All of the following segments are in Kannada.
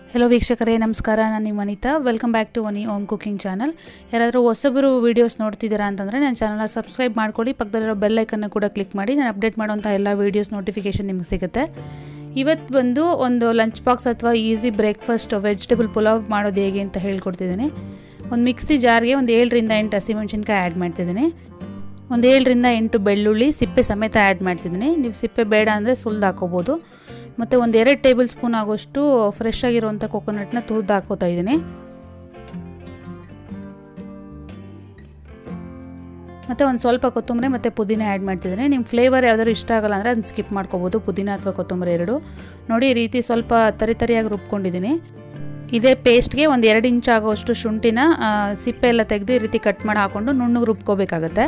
ಹೆಲೋ ವೀಕ್ಷಕರೇ ನಮಸ್ಕಾರ ನಾನು ನಿಮ್ಮ ಅನಿತಾ ವೆಲ್ಕಮ್ ಬ್ಯಾಕ್ ಟು ಒನಿ ಓಮ್ ಕುಕಿಂಗ್ ಚಾನಲ್ ಯಾರಾದರೂ ಹೊಸಬರು ವೀಡಿಯೋಸ್ ನೋಡ್ತಿದ್ದೀರಾ ಅಂತಂದರೆ ನನ್ನ ಚಾನಲ್ನ ಸಬ್ಸ್ಕ್ರೈಬ್ ಮಾಡ್ಕೊಳ್ಳಿ ಪಕ್ಕದಲ್ಲಿರೋ ಬೆಲ್ಲೈಕನ್ನು ಕೂಡ ಕ್ಲಿಕ್ ಮಾಡಿ ನಾನು ಅಪ್ಡೇಟ್ ಮಾಡೋಂಥ ಎಲ್ಲ ವೀಡಿಯೋಸ್ ನೋಟಿಫಿಕೇಷನ್ ನಿಮಗೆ ಸಿಗುತ್ತೆ ಇವತ್ತು ಬಂದು ಒಂದು ಲಂಚ್ ಬಾಕ್ಸ್ ಅಥವಾ ಈಸಿ ಬ್ರೇಕ್ಫಾಸ್ಟ್ ವೆಜಿಟೇಬಲ್ ಪುಲಾವ್ ಮಾಡೋದು ಹೇಗೆ ಅಂತ ಹೇಳ್ಕೊಡ್ತಿದ್ದೀನಿ ಒಂದು ಮಿಕ್ಸಿ ಜಾರ್ಗೆ ಒಂದು ಏಳರಿಂದ ಎಂಟು ಹಸಿಮೆಣ್ಸಿನ್ಕಾಯಿ ಆ್ಯಡ್ ಮಾಡ್ತಿದ್ದೀನಿ ಒಂದು ಏಳರಿಂದ ಎಂಟು ಬೆಳ್ಳುಳ್ಳಿ ಸಿಪ್ಪೆ ಸಮೇತ ಆ್ಯಡ್ ಮಾಡ್ತಿದ್ದೀನಿ ನೀವು ಸಿಪ್ಪೆ ಬೇಡ ಅಂದರೆ ಸುಲ್ದು ಹಾಕೋಬೋದು ಮತ್ತು ಒಂದು ಎರಡು ಟೇಬಲ್ ಸ್ಪೂನ್ ಆಗೋಷ್ಟು ಫ್ರೆಶ್ ಆಗಿರುವಂಥ ಕೊಕೊನಟ್ನ ತುರಿದು ಹಾಕೋತಾ ಇದ್ದೀನಿ ಮತ್ತು ಒಂದು ಸ್ವಲ್ಪ ಕೊತ್ತಂಬರಿ ಮತ್ತು ಪುದೀನ ಆ್ಯಡ್ ಮಾಡ್ತಿದ್ದೀನಿ ನಿಮ್ಮ ಫ್ಲೇವರ್ ಯಾವ್ದಾದ್ರು ಇಷ್ಟ ಆಗಲ್ಲ ಅಂದರೆ ಅದನ್ನ ಸ್ಕಿಪ್ ಮಾಡ್ಕೋಬೋದು ಪುದೀನ ಅಥವಾ ಕೊತ್ತಂಬರಿ ಎರಡು ನೋಡಿ ಈ ರೀತಿ ಸ್ವಲ್ಪ ತರಿ ತರಿಯಾಗಿ ರುಬ್ಕೊಂಡಿದ್ದೀನಿ ಇದೇ ಪೇಸ್ಟ್ಗೆ ಒಂದು ಎರಡು ಇಂಚ್ ಆಗೋಷ್ಟು ಶುಂಠಿನ ಸಿಪ್ಪೆ ಎಲ್ಲ ತೆಗೆದು ಈ ರೀತಿ ಕಟ್ ಮಾಡಿ ಹಾಕ್ಕೊಂಡು ನುಣ್ಣಗೆ ರುಬ್ಕೋಬೇಕಾಗತ್ತೆ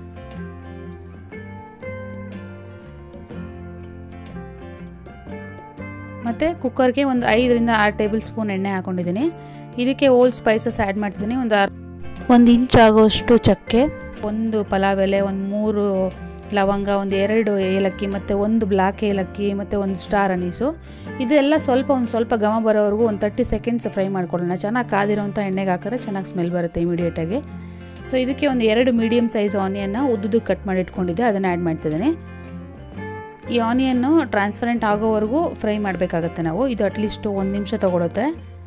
ಮತ್ತು ಕುಕ್ಕರ್ಗೆ ಒಂದು ಐದರಿಂದ ಆರು ಟೇಬಲ್ ಸ್ಪೂನ್ ಎಣ್ಣೆ ಹಾಕ್ಕೊಂಡಿದ್ದೀನಿ ಇದಕ್ಕೆ ಓಲ್ಡ್ ಸ್ಪೈಸಸ್ ಆ್ಯಡ್ ಮಾಡ್ತಿದ್ದೀನಿ ಒಂದು ಆರು ಒಂದು ಇಂಚ್ ಆಗೋಷ್ಟು ಚಕ್ಕೆ ಒಂದು ಪಲಾವ್ ಎಲೆ ಒಂದು ಮೂರು ಲವಂಗ ಒಂದು ಎರಡು ಏಲಕ್ಕಿ ಮತ್ತು ಒಂದು ಬ್ಲ್ಯಾಕ್ ಏಲಕ್ಕಿ ಮತ್ತು ಒಂದು ಸ್ಟಾರ್ ಅನೀಸು ಇದೆಲ್ಲ ಸ್ವಲ್ಪ ಒಂದು ಸ್ವಲ್ಪ ಘಮ ಬರೋವರೆಗೂ ಒಂದು ತರ್ಟಿ ಸೆಕೆಂಡ್ಸ್ ಫ್ರೈ ಮಾಡ್ಕೊಳ್ಳೋಣ ಚೆನ್ನಾಗಿ ಕಾದಿರೋಂಥ ಎಣ್ಣೆಗೆ ಹಾಕಿದ್ರೆ ಚೆನ್ನಾಗಿ ಸ್ಮೆಲ್ ಬರುತ್ತೆ ಇಮಿಡಿಯೇಟಾಗಿ ಸೊ ಇದಕ್ಕೆ ಒಂದು ಎರಡು ಮೀಡಿಯಮ್ ಸೈಜ್ ಆನಿಯನ್ನ ಉದ್ದುದು ಕಟ್ ಮಾಡಿ ಇಟ್ಕೊಂಡಿದ್ದೆ ಅದನ್ನು ಆ್ಯಡ್ ಮಾಡ್ತಿದ್ದೀನಿ ಈ ಆನಿಯನ್ನು ಟ್ರಾನ್ಸ್ಪರೆಂಟ್ ಆಗೋವರೆಗೂ ಫ್ರೈ ಮಾಡಬೇಕಾಗತ್ತೆ ನಾವು ಇದು ಅಟ್ಲೀಸ್ಟ್ ಒಂದು ನಿಮಿಷ ತೊಗೊಳುತ್ತೆ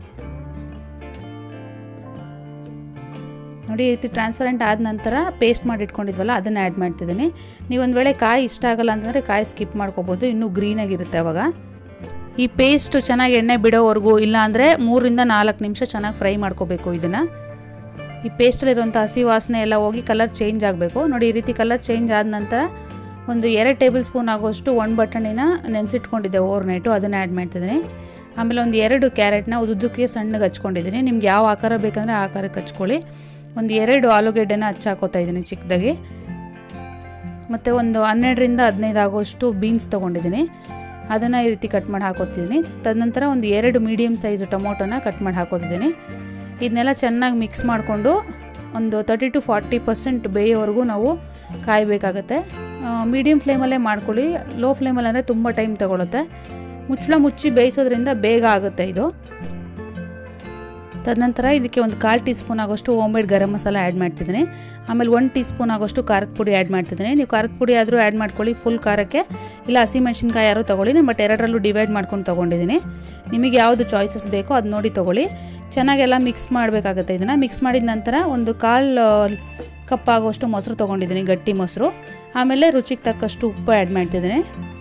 ನೋಡಿ ಈ ರೀತಿ ಟ್ರಾನ್ಸ್ಪರೆಂಟ್ ಆದ ನಂತರ ಪೇಸ್ಟ್ ಮಾಡಿ ಇಟ್ಕೊಂಡಿದ್ವಲ್ಲ ಅದನ್ನು ಆ್ಯಡ್ ಮಾಡ್ತಿದ್ದೀನಿ ನೀವು ಒಂದು ವೇಳೆ ಕಾಯಿ ಇಷ್ಟ ಆಗಲ್ಲ ಅಂತಂದರೆ ಕಾಯಿ ಸ್ಕಿಪ್ ಮಾಡ್ಕೋಬೋದು ಇನ್ನೂ ಗ್ರೀನಾಗಿರುತ್ತೆ ಅವಾಗ ಈ ಪೇಸ್ಟ್ ಚೆನ್ನಾಗಿ ಎಣ್ಣೆ ಬಿಡೋವರೆಗೂ ಇಲ್ಲ ಅಂದರೆ ಮೂರಿಂದ ನಾಲ್ಕು ನಿಮಿಷ ಚೆನ್ನಾಗಿ ಫ್ರೈ ಮಾಡ್ಕೋಬೇಕು ಇದನ್ನು ಈ ಪೇಸ್ಟಲ್ಲಿರುವಂಥ ಹಸಿ ವಾಸನೆ ಎಲ್ಲ ಹೋಗಿ ಕಲರ್ ಚೇಂಜ್ ಆಗಬೇಕು ನೋಡಿ ಈ ರೀತಿ ಕಲರ್ ಚೇಂಜ್ ಆದ ನಂತರ ಒಂದು ಎರಡು ಟೇಬಲ್ ಸ್ಪೂನ್ ಆಗೋಷ್ಟು ಒಣ ಬಟಾಣಿನ ನೆನೆಸಿಟ್ಕೊಂಡಿದ್ದೆ ಓವರ್ ನೈಟು ಅದನ್ನು ಆ್ಯಡ್ ಮಾಡ್ತಿದ್ದೀನಿ ಆಮೇಲೆ ಒಂದು ಎರಡು ಕ್ಯಾರೆಟ್ನ ಉದ್ದುಕ್ಕೆ ಸಣ್ಣಗೆ ಹಚ್ಕೊಂಡಿದ್ದೀನಿ ನಿಮ್ಗೆ ಯಾವ ಆಕಾರ ಬೇಕಂದರೆ ಆ ಆಕಾರಕ್ಕೆ ಹಚ್ಕೊಳ್ಳಿ ಒಂದು ಎರಡು ಆಲೂಗೆಡ್ಡೆನ ಹಚ್ಚಾಕೋತಾ ಇದ್ದೀನಿ ಚಿಕ್ಕದಾಗಿ ಮತ್ತು ಒಂದು ಹನ್ನೆರಡರಿಂದ ಹದಿನೈದು ಆಗೋಷ್ಟು ಬೀನ್ಸ್ ತೊಗೊಂಡಿದ್ದೀನಿ ಅದನ್ನು ಈ ರೀತಿ ಕಟ್ ಮಾಡಿ ಹಾಕೋತಿದ್ದೀನಿ ತದನಂತರ ಒಂದು ಎರಡು ಮೀಡಿಯಮ್ ಸೈಜು ಟೊಮೊಟೊನ ಕಟ್ ಮಾಡಿ ಹಾಕೋತಿದ್ದೀನಿ ಇದನ್ನೆಲ್ಲ ಚೆನ್ನಾಗಿ ಮಿಕ್ಸ್ ಮಾಡಿಕೊಂಡು ಒಂದು ತರ್ಟಿ ಟು ಫಾರ್ಟಿ ಪರ್ಸೆಂಟ್ ಬೇಯೋವರೆಗೂ ನಾವು ಕಾಯಬೇಕಾಗತ್ತೆ ಮೀಡಿಯಮ್ ಫ್ಲೇಮಲ್ಲೇ ಮಾಡ್ಕೊಳ್ಳಿ ಲೋ ಫ್ಲೇಮಲ್ಲಿ ಅಂದರೆ ತುಂಬ ಟೈಮ್ ತಗೊಳುತ್ತೆ ಮುಚ್ಚಳ ಮುಚ್ಚಿ ಬೇಯಿಸೋದ್ರಿಂದ ಬೇಗ ಆಗುತ್ತೆ ಇದು ತದನಂತರ ಇದಕ್ಕೆ ಒಂದು ಕಾಲು ಟೀ ಸ್ಪೂನ್ ಆಗೋಷ್ಟು ಹೋಮ್ಮೇಡ್ ಗರಂ ಮಸಾಲ ಆ್ಯಡ್ ಮಾಡ್ತಿದ್ದೀನಿ ಆಮೇಲೆ ಒಂದು ಟೀ ಸ್ಪೂನ್ ಆಗೋಷ್ಟು ಖಾರದ ಪುಡಿ ಆ್ಯಡ್ ಮಾಡ್ತಿದ್ದೀನಿ ನೀವು ಖಾರದ ಪುಡಿ ಆದರೂ ಆ್ಯಡ್ ಮಾಡ್ಕೊಳ್ಳಿ ಫುಲ್ ಖಾರಕ್ಕೆ ಇಲ್ಲ ಹಸಿಮೆಣ್ಸಿನ್ಕಾಯಿ ಯಾರು ತೊಗೊಳ್ಳಿ ನಾನು ಬಟ್ ಎರಡರಲ್ಲೂ ಡಿವೈಡ್ ಮಾಡ್ಕೊಂಡು ತೊಗೊಂಡಿದ್ದೀನಿ ನಿಮಗೆ ಯಾವುದು ಚಾಯ್ಸಸ್ ಬೇಕೋ ಅದು ನೋಡಿ ತೊಗೊಳ್ಳಿ ಚೆನ್ನಾಗೆಲ್ಲ ಮಿಕ್ಸ್ ಮಾಡಬೇಕಾಗುತ್ತೆ ಇದನ್ನು ಮಿಕ್ಸ್ ಮಾಡಿದ ನಂತರ ಒಂದು ಕಾಲು ಕಪ್ ಆಗೋಷ್ಟು ಮೊಸರು ತೊಗೊಂಡಿದ್ದೀನಿ ಗಟ್ಟಿ ಮೊಸರು ಆಮೇಲೆ ರುಚಿಗೆ ತಕ್ಕಷ್ಟು ಉಪ್ಪು ಆ್ಯಡ್ ಮಾಡ್ತಿದ್ದೀನಿ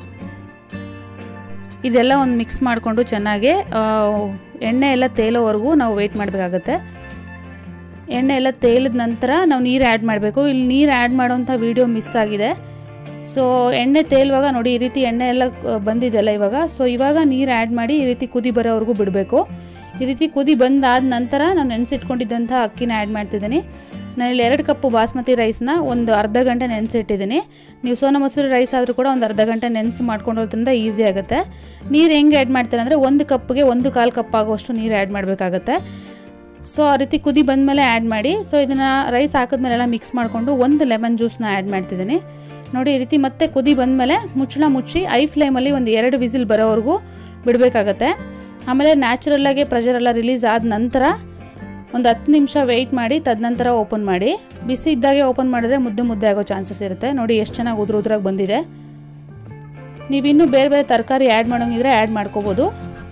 ಇದೆಲ್ಲ ಒಂದು ಮಿಕ್ಸ್ ಮಾಡಿಕೊಂಡು ಚೆನ್ನಾಗಿ ಎಣ್ಣೆ ಎಲ್ಲ ತೇಲೋವರೆಗೂ ನಾವು ವೆಯ್ಟ್ ಮಾಡಬೇಕಾಗತ್ತೆ ಎಣ್ಣೆ ಎಲ್ಲ ತೇಲಿದ ನಂತರ ನಾವು ನೀರು ಆ್ಯಡ್ ಮಾಡಬೇಕು ಇಲ್ಲಿ ನೀರು ಆ್ಯಡ್ ಮಾಡೋವಂಥ ವೀಡಿಯೋ ಮಿಸ್ ಆಗಿದೆ ಸೊ ಎಣ್ಣೆ ತೇಲುವಾಗ ನೋಡಿ ಈ ರೀತಿ ಎಣ್ಣೆ ಎಲ್ಲ ಬಂದಿದೆಯಲ್ಲ ಇವಾಗ ಸೊ ಇವಾಗ ನೀರು ಆ್ಯಡ್ ಮಾಡಿ ಈ ರೀತಿ ಕುದಿ ಬರೋವರೆಗೂ ಬಿಡಬೇಕು ಈ ರೀತಿ ಕುದಿ ಬಂದಾದ ನಂತರ ನಾನು ನೆನೆಸಿಟ್ಕೊಂಡಿದ್ದಂಥ ಅಕ್ಕಿನ ಆ್ಯಡ್ ಮಾಡ್ತಿದ್ದೀನಿ ನಾನಿಲ್ಲಿ ಎರಡು ಕಪ್ಪು ಬಾಸ್ಮತಿ ರೈಸ್ನ ಒಂದು ಅರ್ಧ ಗಂಟೆ ನೆನೆಸಿಟ್ಟಿದ್ದೀನಿ ನೀವು ಸೋನಾ ಮಸೂರಿ ರೈಸ್ ಆದರೂ ಕೂಡ ಒಂದು ಅರ್ಧ ಗಂಟೆ ನೆನೆಸಿ ಮಾಡ್ಕೊಂಡೋದ್ರಿಂದ ಈಸಿ ಆಗುತ್ತೆ ನೀರು ಹೆಂಗೆ ಆ್ಯಡ್ ಮಾಡ್ತಾರೆ ಅಂದರೆ ಒಂದು ಕಪ್ಗೆ ಒಂದು ಕಾಲು ಕಪ್ ಆಗೋಷ್ಟು ನೀರು ಆ್ಯಡ್ ಮಾಡಬೇಕಾಗತ್ತೆ ಸೊ ಆ ರೀತಿ ಕುದಿ ಬಂದಮೇಲೆ ಆ್ಯಡ್ ಮಾಡಿ ಸೊ ಇದನ್ನು ರೈಸ್ ಹಾಕಿದ್ಮೇಲೆಲ್ಲ ಮಿಕ್ಸ್ ಮಾಡಿಕೊಂಡು ಒಂದು ಲೆಮನ್ ಜ್ಯೂಸ್ನ ಆ್ಯಡ್ ಮಾಡ್ತಿದ್ದೀನಿ ನೋಡಿ ಈ ರೀತಿ ಮತ್ತೆ ಕುದಿ ಬಂದಮೇಲೆ ಮುಚ್ಚಳ ಮುಚ್ಚಿ ಐ ಫ್ಲೇಮಲ್ಲಿ ಒಂದು ಎರಡು ವಿಸಿಲ್ ಬರೋವರೆಗೂ ಬಿಡಬೇಕಾಗತ್ತೆ ಆಮೇಲೆ ನ್ಯಾಚುರಲ್ಲಾಗಿ ಪ್ರೆಷರೆಲ್ಲ ರಿಲೀಸ್ ಆದ ನಂತರ ಒಂದು ಹತ್ತು ನಿಮಿಷ ವೆಯ್ಟ್ ಮಾಡಿ ತದನಂತರ ಓಪನ್ ಮಾಡಿ ಬಿಸಿ ಇದ್ದಾಗೆ ಓಪನ್ ಮಾಡಿದ್ರೆ ಮುದ್ದೆ ಮುದ್ದೆ ಆಗೋ ಚಾನ್ಸಸ್ ಇರುತ್ತೆ ನೋಡಿ ಎಷ್ಟು ಚೆನ್ನಾಗಿ ಉದುರು ಉದ್ರಾಗಿ ಬಂದಿದೆ ನೀವಿನ್ನೂ ಬೇರೆ ಬೇರೆ ತರಕಾರಿ ಆ್ಯಡ್ ಮಾಡೋಂಗಿದ್ರೆ ಆ್ಯಡ್ ಮಾಡ್ಕೋಬೋದು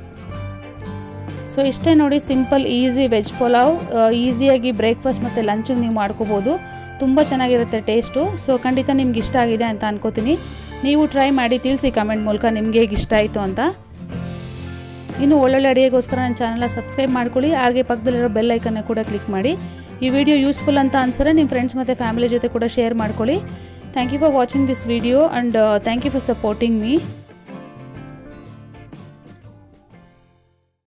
ಸೊ ಇಷ್ಟೇ ನೋಡಿ ಸಿಂಪಲ್ ಈಸಿ ವೆಜ್ ಪಲಾವ್ ಈಸಿಯಾಗಿ ಬ್ರೇಕ್ಫಾಸ್ಟ್ ಮತ್ತು ಲಂಚಿಗೆ ನೀವು ಮಾಡ್ಕೋಬೋದು ತುಂಬ ಚೆನ್ನಾಗಿರುತ್ತೆ ಟೇಸ್ಟು ಸೊ ಖಂಡಿತ ನಿಮ್ಗೆ ಇಷ್ಟ ಆಗಿದೆ ಅಂತ ಅನ್ಕೋತೀನಿ ನೀವು ಟ್ರೈ ಮಾಡಿ ತಿಳಿಸಿ ಕಮೆಂಟ್ ಮೂಲಕ ನಿಮಗೆ ಹೇಗೆ ಇಷ್ಟ ಆಯಿತು ಅಂತ ಇನ್ನು ಒಳ್ಳೊಳ್ಳೆ ಅಡುಗೆಗೋಸ್ಕರ ನನ್ನ ಚಾನಲ್ನ ಸಬ್ಸ್ಕ್ರೈಬ್ ಮಾಡ್ಕೊಳ್ಳಿ ಹಾಗೆ ಪಕ್ಕದಲ್ಲಿರೋ ಬೆಲ್ ಐಕನ್ನ ಕೂಡ ಕ್ಲಿಕ್ ಮಾಡಿ ಈ ವಿಡಿಯೋ ಯೂಸ್ಫುಲ್ ಅಂತ ಅನ್ಸರೆ ನಿಮ್ಮ ಫ್ರೆಂಡ್ಸ್ ಮತ್ತು ಫ್ಯಾಮಿಲಿ ಜೊತೆ ಕೂಡ ಶೇರ್ ಮಾಡ್ಕೊಳ್ಳಿ thank you for watching this video and thank you for supporting me